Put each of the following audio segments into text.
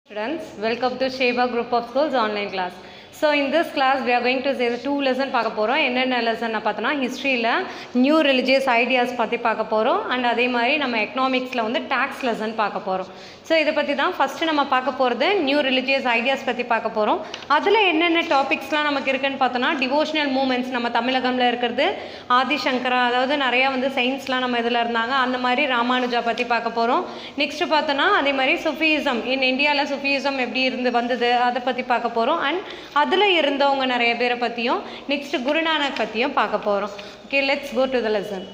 Students, welcome to Sheba Group of Schools online class. So in this class we are going to say the two lesson பார்க்க போகிறோம் என்னென்ன lesson பார்த்தோன்னா ஹிஸ்ட்ரியில் new religious ideas பற்றி பார்க்க போகிறோம் and அதே மாதிரி நம்ம எக்கனாமிக்ஸில் வந்து டேக்ஸ் லெசன் பார்க்க போகிறோம் ஸோ இதை பற்றி தான் ஃபஸ்ட்டு நம்ம பார்க்க போகிறது நியூ ரிலிஜியஸ் ஐடியாஸ் பற்றி பார்க்க போகிறோம் அதில் என்னென்ன டாபிக்ஸ்லாம் நமக்கு இருக்குன்னு பார்த்தோன்னா டிவோஷனல் மூமெண்ட்ஸ் நம்ம தமிழகமில் இருக்கிறது ஆதிசங்கரா அதாவது நிறையா வந்து சயின்ஸ்லாம் நம்ம இதில் இருந்தாங்க அந்த மாதிரி ராமானுஜா பற்றி பார்க்க போகிறோம் நெக்ஸ்ட்டு பார்த்தோன்னா அதே மாதிரி சுஃபியிசம் இன் இந்தியாவில் சுஃபியிசம் எப்படி இருந்து வந்தது அதை பற்றி பார்க்க போகிறோம் அண்ட் அதில் இருந்தவங்க நிறைய பேரை பற்றியும் நெக்ஸ்ட்டு குருநானக் பற்றியும் பார்க்க போகிறோம் okay let's go to the lesson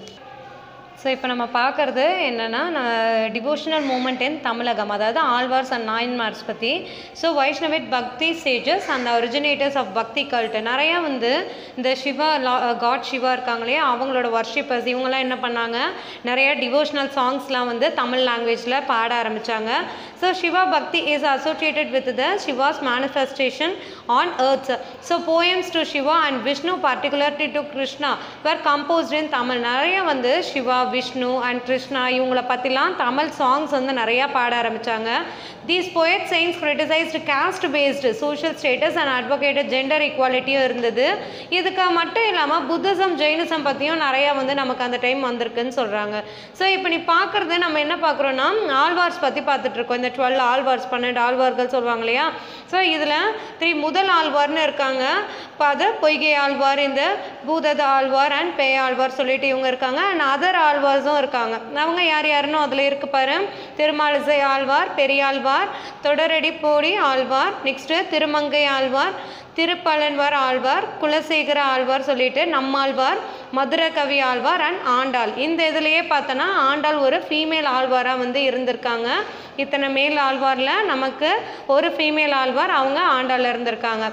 so இப்போ நம்ம பார்க்குறது என்னென்னா டிவோஷனல் மூமெண்ட் இன் தமிழகம் அதாவது ஆழ்வார்ஸ் அண்ட் நாயன்மார்ஸ் பற்றி so Vaishnavite bhakti sages and originators of bhakti cult நிறையா வந்து இந்த சிவா காட் சிவா இருக்காங்க இல்லையா அவங்களோட வர்ஷிப்பர்ஸ் இவங்கெல்லாம் என்ன பண்ணாங்க நிறைய டிவோஷனல் சாங்ஸ்லாம் வந்து தமிழ் லாங்குவேஜில் பாட ஆரம்பித்தாங்க so Shiva bhakti is associated with the Shiva's manifestation on earths so poems to Shiva and Vishnu particularly to Krishna were composed in Tamil நிறைய வந்து சிவா விஷ்ணு அண்ட் கிருஷ்ணா இவங்கள பற்றிலாம் தமிழ் சாங்ஸ் வந்து நிறையா பாட ஆரம்பித்தாங்க these poet saints criticized caste based social status and advocated gender equalityயும் இருந்தது இதுக்கு மட்டும் இல்லாமல் புத்திசம் ஜெயினிசம் பற்றியும் நிறையா வந்து நமக்கு அந்த டைம் வந்திருக்குன்னு சொல்கிறாங்க ஸோ இப்போ நீ பார்க்குறது நம்ம என்ன பார்க்குறோன்னா ஆழ்வார்ஸ் பற்றி பார்த்துட்ருக்கோம் இந்த டுவெல் ஆழ்வார்ஸ் பன்னெண்டு ஆழ்வார்கள் சொல்லுவாங்க இல்லையா ஸோ இதில் த்ரீ முதல் ஆழ்வார்னு இருக்காங்க இப்போ அது பொய்கை ஆழ்வார் இந்த பூதத ஆழ்வார் அண்ட் பேய் ஆழ்வார் சொல்லிட்டு இவங்க இருக்காங்க அண்ட் அதர் ஆழ்வார்ஸும் இருக்காங்க அவங்க யார் யாருன்னு அதில் இருக்கு பாரு திருமாலிசை ஆழ்வார் பெரியாழ்வார் தொடரடி போடி ஆழ்வார் நெக்ஸ்ட்டு திருமங்கை ஆழ்வார் திருப்பழன்வார் ஆழ்வார் குலசேகர ஆழ்வார் சொல்லிட்டு நம்மாழ்வார் மதுர கவி ஆழ்வார் அண்ட் ஆண்டாள் இந்த இதுலேயே பார்த்தோன்னா ஆண்டாள் ஒரு ஃபீமேல் ஆழ்வாராக வந்து இருந்திருக்காங்க இத்தனை மேல் ஆழ்வாரில் நமக்கு ஒரு ஃபீமேல் ஆழ்வார் அவங்க ஆண்டாள் இருந்திருக்காங்க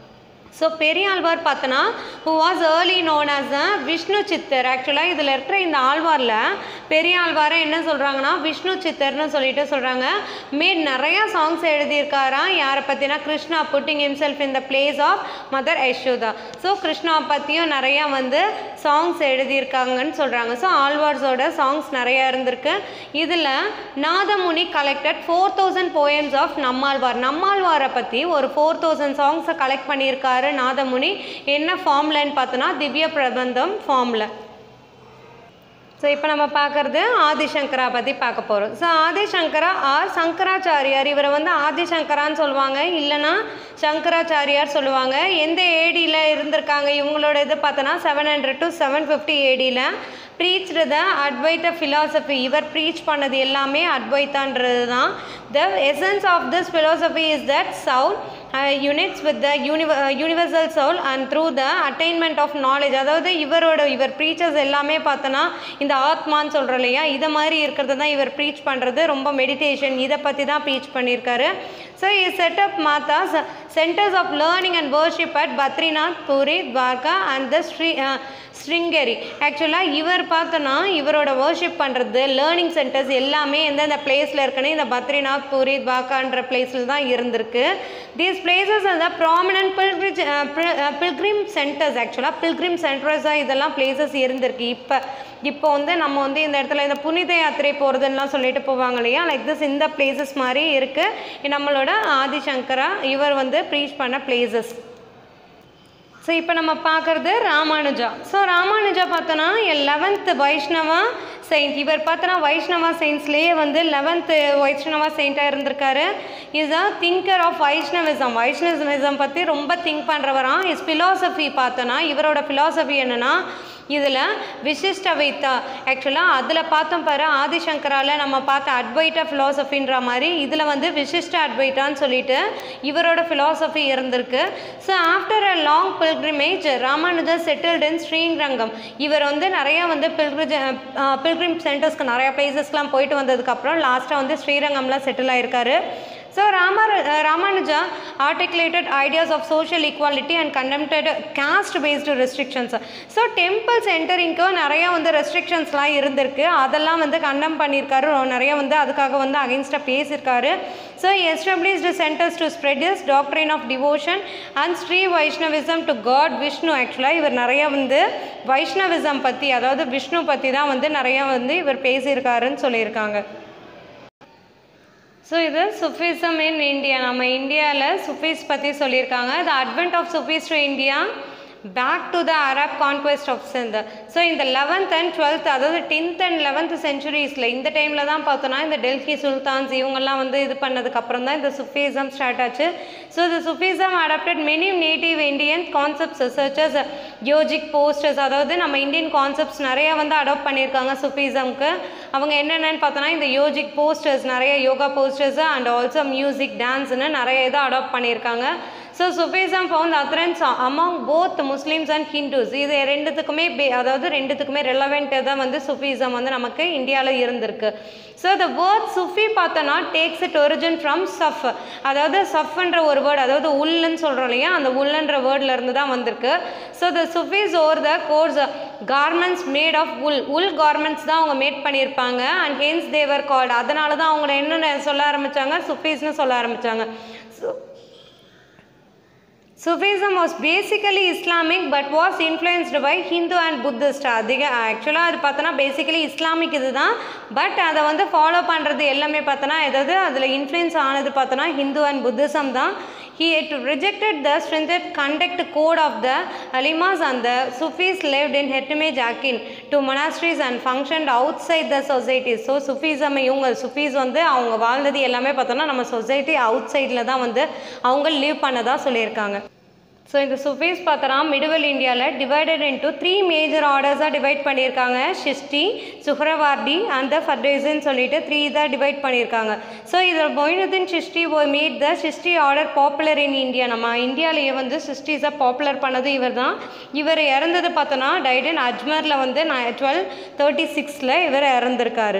ஸோ பெரியாழ்வார் பார்த்தோன்னா who was early known as a Vishnuchittar ஆக்சுவலாக இதில் இருக்கிற இந்த ஆழ்வாரில் பெரிய ஆழ்வாரை என்ன சொல்கிறாங்கன்னா விஷ்ணு சித்தர்னு சொல்லிட்டு சொல்கிறாங்க மேட் நிறையா சாங்ஸ் எழுதியிருக்காராம் யாரை பற்றினா Krishna putting himself in the place of mother Yashoda so Krishna பற்றியும் நிறையா வந்து சாங்ஸ் எழுதியிருக்காங்கன்னு சொல்கிறாங்க ஸோ ஆழ்வார்ஸோட சாங்ஸ் நிறையா இருந்திருக்கு இதில் Nathamuni collected four thousand poems of Nammalvar நம்மாழ்வாரை பற்றி ஒரு ஃபோர் தௌசண்ட் சாங்ஸை கலெக்ட் பண்ணியிருக்காரு நாதமுனி என்ன ஃபார்ம்லன்னு பார்த்தோன்னா திவ்ய பிரபந்தம் ஃபார்மில் ஸோ இப்போ நம்ம பார்க்குறது ஆதிசங்கரா பற்றி பார்க்க போகிறோம் ஸோ ஆதிசங்கரா ஆர் சங்கராச்சாரியார் இவரை வந்து ஆதிசங்கரான்னு சொல்லுவாங்க இல்லைன்னா சங்கராச்சாரியார் சொல்லுவாங்க எந்த ஏடியில் இருந்திருக்காங்க இவங்களோட இது பார்த்தோன்னா seven hundred to seven fifty ஏடியில் ப்ரீச்டு த அட்வைட்ட ஃபிலாசபி இவர் ப்ரீச் பண்ணது எல்லாமே அட்வைத்தான்றது தான் the essence of this philosophy is that soul unites with the univ universal soul and through the attainment of knowledge அதாவது இவரோட இவர் ப்ரீச்சர்ஸ் எல்லாமே பார்த்தோன்னா இந்த ஆத்மான்னு சொல்கிறோம் இல்லையா இதை மாதிரி இருக்கிறது தான் இவர் ப்ரீச் பண்ணுறது ரொம்ப மெடிடேஷன் இதை பற்றி தான் ப்ரீச் பண்ணியிருக்காரு so he set up matha centres of learning and worship at Badrinath Puri Dwarka and the Shri Sringeri ஆக்சுவலாக இவர் பார்த்தோன்னா இவரோட வர்ஷிப் பண்ணுறது லேர்னிங் சென்டர்ஸ் எல்லாமே எந்தெந்த பிளேஸில் இருக்குன்னு இந்த பத்ரிநாத் பூரி துவாக்கான்ற பிளேஸில் தான் இருந்திருக்கு தீஸ் பிளேசஸ் அந்த ப்ராமினன்ட் பில்கிரிஜ் பில்கிரிம் சென்டர்ஸ் ஆக்சுவலாக பில்கிரிம் சென்டர்ஸாக இதெல்லாம் பிளேசஸ் இருந்திருக்கு இப்போ இப்போ வந்து நம்ம வந்து இந்த இடத்துல இந்த புனித யாத்திரை போகிறதுலாம் சொல்லிட்டு போவாங்க இல்லையா லைக் திஸ் இந்த பிளேசஸ் மாதிரி இருக்குது நம்மளோட ஆதிசங்கரா இவர் வந்து ப்ரீச் பண்ண பிளேசஸ் ஸோ இப்போ நம்ம பார்க்குறது ராமானுஜா ஸோ ராமானுஜா பார்த்தோன்னா லெவன்த்து வைஷ்ணவா செயின்ட் இவர் பார்த்தோன்னா வைஷ்ணவா செயின்ஸ்லேயே வந்து லெவன்த்து வைஷ்ணவா செயின்ட்டாக இருந்திருக்காரு is a thinker of Vaishnavism Vaishnavism பற்றி ரொம்ப திங்க் பண்ணுறவராம் இஸ் ஃபிலாசபி பார்த்தோன்னா இவரோட ஃபிலாசபி என்னென்னா இதில் விசிஷ்ட வைத்தா ஆக்சுவலாக அதில் பார்த்தோம் பாரு ஆதிசங்கரால நம்ம பார்த்த அட்வைட்டா ஃபிலாசபின்ற மாதிரி இதில் வந்து விசிஷ்ட அட்வைட்டான்னு சொல்லிட்டு இவரோட ஃபிலாசபி இருந்திருக்கு so after a long pilgrimage Ramanujar settled in Srirangam இவர் வந்து நிறையா வந்து பில்கிரிஜ் பில்கிரிம் சென்டர்ஸ்க்கு நிறையா பிளேசஸ்க்கெலாம் போயிட்டு வந்ததுக்கப்புறம் லாஸ்ட்டாக வந்து ஸ்ரீரங்கம்லாம் செட்டில் ஆயிருக்காரு so Rama Ramanuja articulated ideas of social equality and condemned caste based restrictions so temples என்டரிங்க்கு நிறையா வந்து ரெஸ்ட்ரிக்ஷன்ஸ்லாம் இருந்திருக்கு அதெல்லாம் வந்து கண்டம் பண்ணியிருக்காரு நிறைய வந்து அதுக்காக வந்து அகென்ஸ்டாக பேசியிருக்காரு so established centres to spread is doctrine of devotion and Shri Vaishnavism to god Vishnu ஆக்சுவலாக இவர் நிறையா வந்து வைஷ்ணவிசம் பற்றி அதாவது விஷ்ணு பற்றி தான் வந்து நிறையா வந்து இவர் பேசியிருக்காருன்னு சொல்லியிருக்காங்க ஸோ இது சுஃபிசம் இன் இந்தியா நம்ம இந்தியாவில் சுஃபீஸ் பற்றி சொல்லியிருக்காங்க the advent of Sufis to India back to the Arab conquest of Sindh so இந்த லெவன்த் அண்ட் டுவெல்த் அதாவது டென்த் அண்ட் லெவன்த் சென்ச்சுரிஸில் இந்த டைமில் தான் பார்த்தோன்னா இந்த டெல்லி சுல்தான்ஸ் இவங்கெல்லாம் வந்து இது பண்ணதுக்கப்புறம் தான் இந்த சுஃபிசம் ஸ்டார்ட் ஆச்சு ஸோ இந்த Sufism adapted many native Indian concepts சர்ச்சஸ் யோஜிக் போஸ்டர்ஸ் அதாவது நம்ம இந்தியன் கான்செப்ட்ஸ் நிறைய வந்து அடாப்ட் பண்ணியிருக்காங்க சுஃபிசம்க்கு அவங்க என்னென்னு பார்த்தோன்னா இந்த யோஜிக் போஸ்டர்ஸ் நிறைய yoga postures and also music டான்ஸ்னு நிறைய இதை அடாப்ட் பண்ணியிருக்காங்க so Sufism found adherents among both Muslims and Hindus இது ரெண்டுத்துக்குமே பே அதாவது ரெண்டுத்துக்குமே ரெலவெண்ட்டாக தான் வந்து சுஃபிசம் வந்து நமக்கு இந்தியாவில் இருந்திருக்கு ஸோ த வேர்ட் சுஃபி பார்த்தோன்னா takes it origin from suf அதாவது சஃப்ன்ற ஒரு வேர்டு அதாவது உள்ளுன்னு சொல்கிறோம் இல்லையா அந்த உள்ளன்ற வேர்டில் இருந்து தான் வந்திருக்கு so the Sufis wore the coarse garments made of wool wool garments தான் அவங்க மேட் பண்ணியிருப்பாங்க அண்ட் ஹென்ஸ் தேவர் கால்டு அதனால தான் அவங்க என்னென்ன சொல்ல ஆரம்பித்தாங்க சுஃபீஸ்னு சொல்ல ஆரம்பித்தாங்க so Sufism was basically Islamic but was influenced by Hindu and Buddhist அதிக ஆக்சுவலாக அது பார்த்தோன்னா பேசிக்கலி இஸ்லாமிக் இது தான் பட் அதை வந்து ஃபாலோ பண்ணுறது எல்லாமே பார்த்தோன்னா எதாவது அதில் இன்ஃப்ளூயன்ஸ் ஆனது பார்த்தோன்னா ஹிந்து அண்ட் புத்திசம் தான் he had rejected the stringent conduct code of the Alimas and the Sufis lived in hermitage akin to monasteries and functioned outside the society. So Sufism இவங்க Sufis வந்து அவங்க வாழ்ந்தது எல்லாமே பார்த்தோன்னா நம்ம சொசைட்டி அவுட் சைடில் தான் வந்து அவங்க லீவ் பண்ணதா சொல்லியிருக்காங்க ஸோ இந்த சுஃபீஸ் பார்த்தோன்னா மிடுவல் இந்தியாவில் டிவைடட் இன்ட்டு த்ரீ மேஜர் ஆர்டர்ஸாக டிவைட் பண்ணியிருக்காங்க ஷிஷ்டி சுஹ்ரவார்டி அந்த ஃபர்டேசன் சொல்லிட்டு த்ரீ இதாக டிவைட் பண்ணியிருக்காங்க ஸோ இதில் Moinuddin Chishti made the Chishti order popular in India நம்ம இந்தியாவிலேயே வந்து சிஸ்டிஸை பாப்புலர் பண்ணது இவர் தான் இவர் இறந்தது பார்த்தோன்னா டைடன் அஜ்மரில் வந்து நான் டுவெல் தேர்ட்டி சிக்ஸில் இவர் இறந்துருக்காரு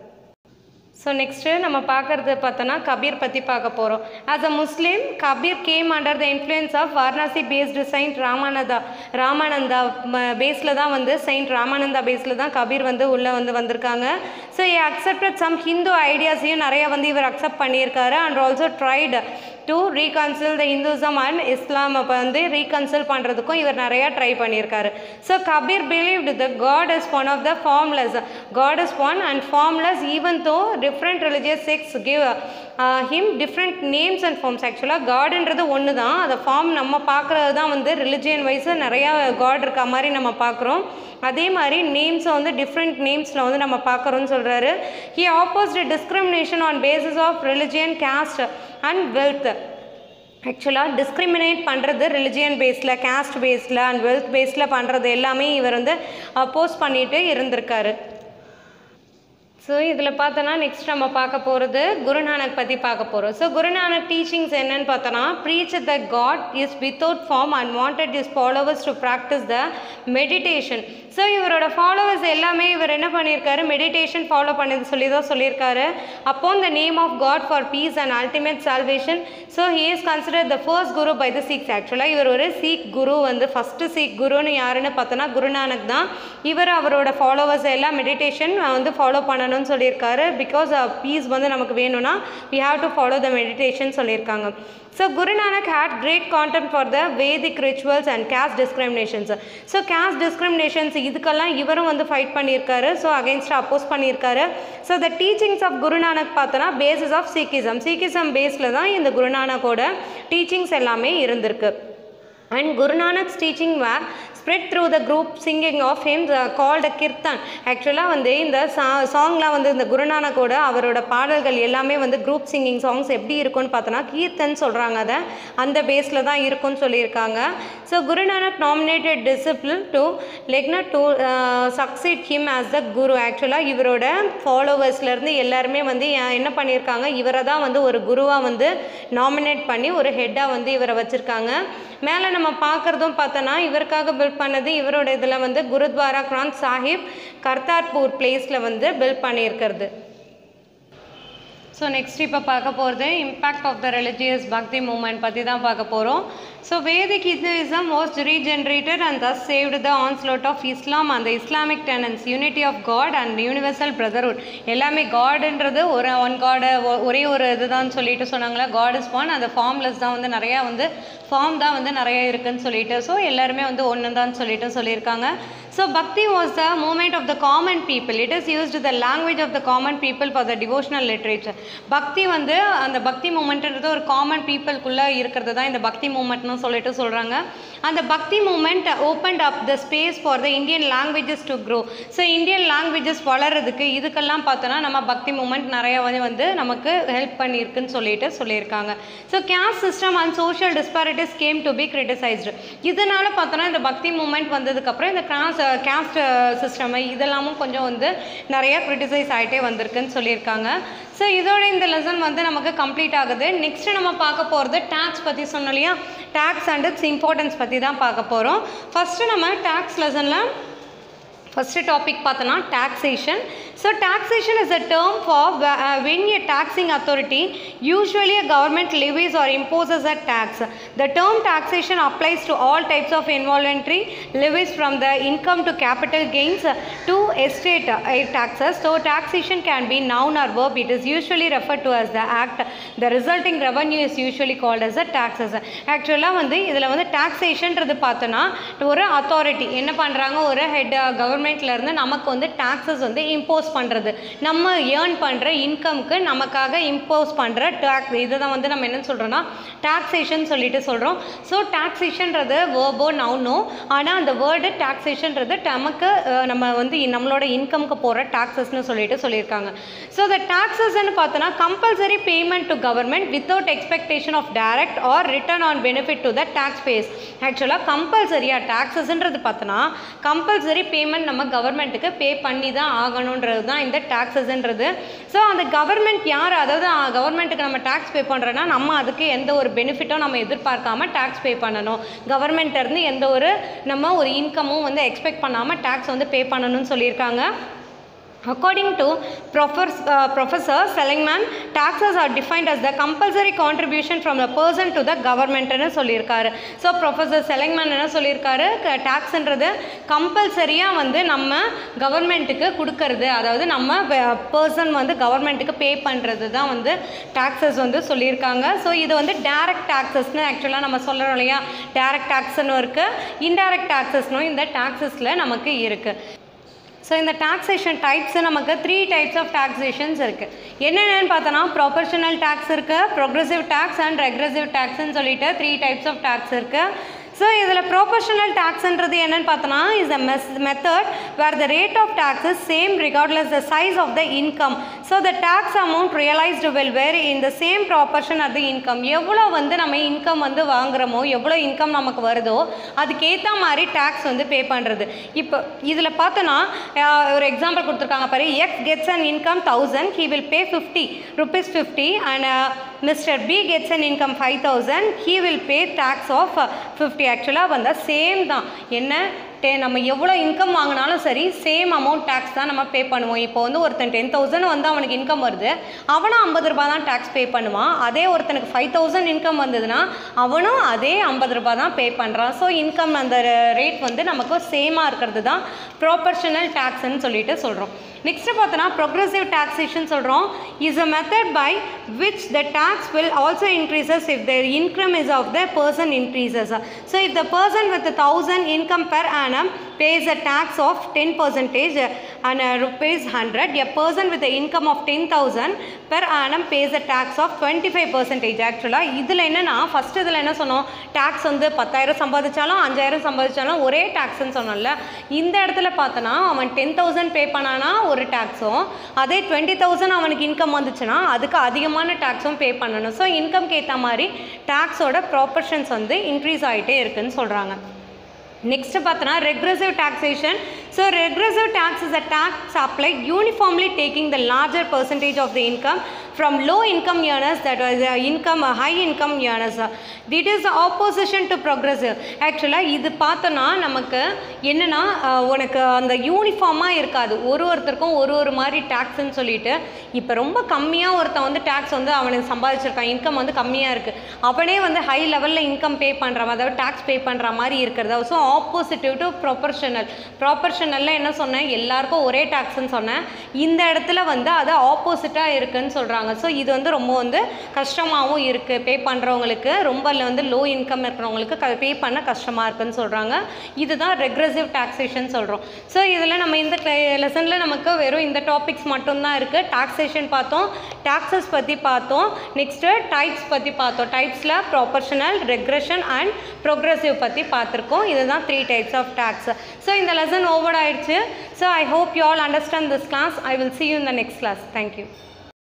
ஸோ நெக்ஸ்ட்டு நம்ம பார்க்குறது பார்த்தோன்னா கபீர் பற்றி பார்க்க போகிறோம் as a Muslim Kabir came under the influence of Varanasi based saint Ramananda Ramananda பேஸில் தான் வந்து செயின்ட் ராமானந்தா பேஸில் தான் கபீர் வந்து உள்ளே வந்து வந்திருக்காங்க so he accepted some Hindu ஐடியாஸையும் நிறைய வந்து இவர் அக்செப்ட் பண்ணியிருக்காரு and also tried to reconcile the Hinduism and Islam அப்போ வந்து ரீகன்சில் பண்ணுறதுக்கும் இவர் நிறையா ட்ரை பண்ணியிருக்காரு so Kabir believed the God is one of the formless god is one and formless even though different religious sects give him different names and forms ஆக்சுவலாக காடுன்றது ஒன்று தான் அந்த ஃபார்ம் நம்ம பார்க்குறது தான் வந்து ரிலிஜியன் வைஸ் நிறையா காட் இருக்க மாதிரி நம்ம பார்க்குறோம் அதே மாதிரி நேம்ஸை வந்து டிஃப்ரெண்ட் நேம்ஸில் வந்து நம்ம பார்க்குறோன்னு சொல்கிறாரு he opposed discrimination on basis of religion caste and wealth ஆக்சுவலாக டிஸ்கிரிமினேட் பண்ணுறது ரிலிஜியன் பேஸில் caste பேஸில் அண்ட் வெல்த் பேஸில் பண்ணுறது எல்லாமே இவர் வந்து அப்போஸ் பண்ணிட்டு இருந்திருக்காரு ஸோ இதில் பார்த்தோன்னா நெக்ஸ்ட் நம்ம பார்க்க போகிறது குருநானக் பற்றி பார்க்க போகிறோம் ஸோ குருநானக் டீச்சிங்ஸ் என்னன்னு பார்த்தோன்னா preach the God is without form and wanted his followers to practise the meditation so இவரோட ஃபாலோவர்ஸ் எல்லாமே இவர் என்ன பண்ணியிருக்காரு மெடிடேஷன் ஃபாலோ பண்ணது சொல்லி தான் சொல்லியிருக்காரு upon the name of god for peace and ultimate salvation so he is consider the first guru by the Sikhs ஆக்சுவலாக இவர் ஒரு சீக் குரு வந்து ஃபஸ்ட்டு சீக் குருன்னு யாருன்னு பார்த்தோன்னா குருநானக் தான் இவர் அவரோட ஃபாலோவர்ஸ் எல்லாம் மெடிடேஷன் வந்து ஃபாலோ பண்ணணும்னு சொல்லியிருக்காரு பிகாஸ் பீஸ் வந்து நமக்கு வேணும்னா we have to follow the meditation சொல்லியிருக்காங்க so Guru Nanak had great contempt for the Vedic rituals and caste discriminations so caste discriminations இதுக்கெல்லாம் இவரும் வந்து ஃபைட் பண்ணியிருக்காரு ஸோ அகென்ஸ்ட் அப்போஸ் பண்ணியிருக்காரு so the teachings of Guru Nanak பார்த்தோன்னா பேசிஸ் ஆஃப் சீக்கிசம் சீக்கிசம் பேஸில் தான் இந்த குருநானக்கோட டீச்சிங்ஸ் எல்லாமே இருந்திருக்கு and Guru Nanak's teaching were spread through the group singing of him called kirtan ஆக்சுவலாக வந்து இந்த சா சாங்லாம் வந்து இந்த குருநானக்கோட அவரோட பாடல்கள் எல்லாமே வந்து குரூப் சிங்கிங் சாங்ஸ் எப்படி இருக்கும்னு பார்த்தோன்னா கீர்த்தன் சொல்கிறாங்க அதை அந்த பேஸில் தான் இருக்கும்னு சொல்லியிருக்காங்க so Guru Nanak nominated discipline to Lehna to succeed him as the guru ஆக்சுவலாக இவரோட ஃபாலோவர்ஸ்லேருந்து எல்லாருமே வந்து என்ன பண்ணியிருக்காங்க இவரை தான் வந்து ஒரு குருவாக வந்து நாமினேட் பண்ணி ஒரு ஹெட்டாக வந்து இவரை வச்சுருக்காங்க மேலே நம்ம பார்க்குறதும் பார்த்தோன்னா இவருக்காக பில்ட் பண்ணது இவரோட இதில் வந்து குருத்வாரா கிராந்த் சாஹிப் கர்தார்பூர் பிளேஸில் வந்து பில்ட் பண்ணியிருக்கிறது ஸோ நெக்ஸ்ட் இப்போ பார்க்க போகிறது impact of the religious bhakti movement பற்றி தான் பார்க்க போகிறோம் so Vedic Hinduism was regenerated and thus saved the onslaught of Islam அந்த Islamic tenets unity of God and universal brotherhood எல்லாமே காடுன்றது ஒரு ஒன் காடு ஒரே ஒரு இதுதான் சொல்லிட்டு சொன்னாங்களா காட் இஸ் ஒன் அந்த ஃபார்ம்லெஸ் தான் வந்து நிறையா வந்து ஃபார்ம் தான் வந்து நிறைய இருக்குன்னு சொல்லிட்டு ஸோ எல்லாருமே வந்து ஒன்று தான் சொல்லிட்டு சொல்லியிருக்காங்க so bhakti was the movement of the common people it is used the language of the common people for the devotional literature bhakti வந்து அந்த பக்தி மூமெண்ட்ன்றது ஒரு காமன் பீப்புளுக்குள்ளே இருக்கிறது தான் இந்த பக்தி மூமெண்ட்னு சொல்லிட்டு சொல்கிறாங்க அந்த bhakti movement opened up the space for the Indian languages to grow so Indian languages வளர்கிறதுக்கு இதுக்கெல்லாம் பார்த்தோன்னா நம்ம பக்தி மூமெண்ட் நிறைய வந்து வந்து நமக்கு ஹெல்ப் பண்ணியிருக்குன்னு சொல்லிட்டு சொல்லியிருக்காங்க so caste system and social disparities came to be criticised இதனால் பார்த்தோன்னா இந்த பக்தி மூமெண்ட் வந்ததுக்கப்புறம் இந்த கிராஸ் கேஸ்ட் சிஸ்டம் இதெல்லாமும் கொஞ்சம் வந்து நிறைய கிரிட்டிசைஸ் ஆகிட்டே வந்திருக்குன்னு சொல்லியிருக்காங்க ஸோ இதோட இந்த லெசன் வந்து நமக்கு கம்ப்ளீட் ஆகுது நெக்ஸ்ட் நம்ம பார்க்க போகிறது டேக்ஸ் பற்றி சொன்னோம் இல்லையா டேக்ஸ் அண்ட் இட்ஸ் இம்பார்ட்டன்ஸ் பற்றி தான் பார்க்க போகிறோம் ஃபஸ்ட்டு நம்ம டேக்ஸ் லெசனில் ஃபஸ்ட்டு டாபிக் பார்த்தோன்னா taxation so taxation is a term for wh- uh, when a taxing authority usually a government levies or imposes a tax the term taxation applies to all types of involuntary levies from the income to capital gains uh, to estate uh, taxes so taxation can be noun or verb it is usually referred to as the act the resulting revenue is usually called as a taxes ஆக்சுவலாக வந்து இதில் வந்து taxationன்றது பார்த்தோன்னா ஒரு authority என்ன பண்ணுறாங்க ஒரு head கவர்மெண்ட்லேருந்து நமக்கு வந்து taxes வந்து இம்போஸ் பண்ணுறது நம்ம ஏர்ன் பண்ணுற இன்கம்க்கு நமக்காக இம்போஸ் பண்ணுற டேக்ஸ் இதை தான் வந்து நம்ம என்ன சொல்கிறோன்னா taxation சொல்லிட்டு சொல்கிறோம் ஸோ taxationன்றது வேர்போ நவுனோ ஆனால் அந்த வேர்டு taxationன்றது நமக்கு அஹ், நம்ம வந்து நம்மளோட இன்கம்க்கு போகிற taxesனு சொல்லிட்டு சொல்லியிருக்காங்க ஸோ the taxesன்னு பார்த்தோன்னா compulsory payment to government without expectation of direct or return on benefit to the tax base ஆக்சுவலாக கம்பல்சரியாக டேக்ஸஸ்ன்றது பார்த்தோன்னா கம்பல்சரி பேமெண்ட் நம்ம கவர்மெண்ட்டுக்கு பே பண்ணி தான் ஆகணுன்றது தான் இந்த டேக்ஸஸ்ன்றது ஸோ அந்த கவர்மெண்ட் யார் அதாவது கவர்மெண்ட்டுக்கு நம்ம டேக்ஸ் பே பண்ணுறோன்னா நம்ம அதுக்கு எந்த ஒரு பெனிஃபிட்டும் நம்ம எதிர்பார்க்காம டேக்ஸ் பே பண்ணணும் கவர்மெண்ட்ல இருந்து எந்த ஒரு நம்ம ஒரு இன்கமும் வந்து எக்ஸ்பெக்ட் பண்ணாமல் டேக்ஸ் வந்து பே பண்ணணும்னு சொல்லியிருக்காங்க According to Professor, uh, Professor Seligman, taxes are defined as the compulsory contribution from the person to the government னு சொல்லியிருக்காரு ஸோ ப்ரொஃபஸர் செலங்மேன் என்ன சொல்லியிருக்காரு டேக்ஸ்ன்றது கம்பல்சரியாக வந்து நம்ம கவர்மெண்ட்டுக்கு கொடுக்கறது அதாவது நம்ம பர்சன் வந்து கவர்மெண்ட்டுக்கு பே பண்ணுறது தான் வந்து டேக்ஸஸ் வந்து சொல்லியிருக்காங்க ஸோ இது வந்து டைரக்ட் டேக்ஸஸ்னு ஆக்சுவலாக நம்ம சொல்கிறோம் இல்லையா டைரக்ட் டேக்ஸ்னு இருக்குது இன்டைரக்ட் டேக்ஸஸ்னும் இந்த டேக்ஸஸில் நமக்கு இருக்குது ஸோ இந்த டாக்ஸேஷன் டைப்ஸ் நமக்கு த்ரீ டைப்ஸ் ஆஃப் டாக்ஸேஷன்ஸ் இருக்குது என்னென்னு பார்த்தோன்னா ப்ரொபோர்ஷனல் டேக்ஸ் இருக்குது ப்ரொக்ரெசிவ் டேக்ஸ் அண்ட் ரெக்ரெசிவ் டேக்ஸ்ன்னு சொல்லிட்டு த்ரீ டைப்ஸ் ஆஃப் டேக்ஸ் இருக்குது ஸோ இதில் ப்ரொபோர்ஷனல் டேக்ஸ்ன்றது என்னன்னு பார்த்தோன்னா is a mess method where the rate of tax is same regardless the size of the income so the tax amount realized will vary in the same proportion of the income எவ்வளோ வந்து நம்ம income வந்து வாங்குறோமோ எவ்வளோ income நமக்கு வருதோ அதுக்கேற்ற மாதிரி tax வந்து பே பண்ணுறது இப்போ இதில் பார்த்தோன்னா அஹ், ஒரு எக்ஸாம்பிள் கொடுத்துருக்காங்க பாரு X gets an income thousand he will pay fifty rupees fifty and mister B gets an income five thousand he will pay tax of fifty ஆக்சுவலாக வந்தால் சேம் தான் என்ன டே நம்ம எவ்வளோ இன்கம் வாங்கினாலும் சரி சேம் அமௌண்ட் டேக்ஸ் தான் நம்ம பே பண்ணுவோம் இப்போ வந்து ஒருத்தன் டென் தௌசண்ட் வந்து அவனுக்கு இன்கம் வருது அவனும் ஐம்பது ரூபாய் தான் டேக்ஸ் பே பண்ணுவான் அதே ஒருத்தனுக்கு ஃபைவ் தௌசண்ட் இன்கம் வந்ததுன்னா அவனும் அதே ஐம்பது ரூபாய் தான் பே பண்ணுறான் ஸோ இன்கம் அந்த ரேட் வந்து நமக்கு சேமாக இருக்கிறது தான் ப்ராப்பர்ஷனல் டேக்ஸ்ன்னு சொல்லிட்டு சொல்கிறோம் நெக்ஸ்ட் பார்த்தோன்னா ப்ரொக்ரெசிவ் டாக்ஸேஷன் சொல்கிறோம் is a method by which the tax will also increases if the income is of the person increases so if the person with thousand income per annum pays a tax of 10 percentage and uh, rupees 100 a person with the income of 10000 per annum pays a tax of 25 percentage ஆக்சுவலாக இதில் என்னென்னா first இதில் என்ன சொன்னோம் tax வந்து பத்தாயிரம் சம்பாதிச்சாலும் அஞ்சாயிரம் சம்பாதிச்சாலும் ஒரே டேக்ஸ்ன்னு சொன்னோம்ல இந்த இடத்துல பார்த்தோன்னா அவன் டென் தௌசண்ட் பே பண்ணானா ஒரு டேக்ஸும் அதே டுவெண்ட்டி தௌசண்ட் அவனுக்கு இன்கம் வந்துச்சுன்னா அதுக்கு அதிகமான டேக்ஸும் பே பண்ணணும் ஸோ இன்கம்க்கு ஏற்ற மாதிரி டேக்ஸோட ப்ராப்பர்ஷன்ஸ் வந்து இன்க்ரீஸ் ஆகிட்டே இருக்குன்னு சொல்கிறாங்க நெக்ஸ்ட் பார்த்தோன்னா regressive taxation so regressive tax is a tax applied uniformly taking the larger percentage of the income from low income earners that was uh, income uh, high income earners it is the opposition to progressive ஆக்சுவலாக இது பார்த்தோன்னா நமக்கு என்னென்னா உனக்கு அந்த யூனிஃபார்மாக இருக்காது ஒரு ஒருத்தருக்கும் ஒரு ஒரு மாதிரி டேக்ஸ்ன்னு சொல்லிட்டு இப்போ ரொம்ப கம்மியாக ஒருத்தன் வந்து டேக்ஸ் வந்து அவனுக்கு சம்பாதிச்சிருக்கான் இன்கம் வந்து கம்மியாக இருக்குது அவனே வந்து ஹை லெவலில் இன்கம் பே பண்ணுற மாதிரி அதாவது டேக்ஸ் பே பண்ணுற மாதிரி இருக்கிறதா ஸோ ஆப்போசிட்டிவ் டு ப்ரொபர்ஷனல் ப்ராப்பர்ஷனல் ப்ரொபோர்ஷனலில் என்ன சொன்னேன் எல்லாருக்கும் ஒரே டேக்ஸ்ன்னு சொன்னேன் இந்த இடத்துல வந்து அது ஆப்போசிட்டாக இருக்குன்னு சொல்கிறாங்க ஸோ இது வந்து ரொம்ப வந்து கஷ்டமாகவும் இருக்குது பே பண்ணுறவங்களுக்கு ரொம்ப இல்லை வந்து லோ இன்கம் இருக்கிறவங்களுக்கு க பே பண்ண கஷ்டமாக இருக்குன்னு சொல்கிறாங்க இதுதான் ரெக்ரெசிவ் டாக்ஸேஷன் சொல்கிறோம் ஸோ இதில் நம்ம இந்த லெசனில் நமக்கு வெறும் இந்த டாபிக்ஸ் மட்டும்தான் இருக்குது டாக்ஸேஷன் பார்த்தோம் டாக்ஸஸ் பற்றி பார்த்தோம் நெக்ஸ்ட்டு டைப்ஸ் பற்றி பார்த்தோம் டைப்ஸில் ப்ரொபர்ஷனல் ரெக்ரெஷன் அண்ட் ப்ரோக்ரஸிவ் பற்றி பார்த்துருக்கோம் இதுதான் three types of tax so இந்த லெசன் ஓவர் ஆயிடுச்சு so I hope you all understand this class I will see you in the next class thank you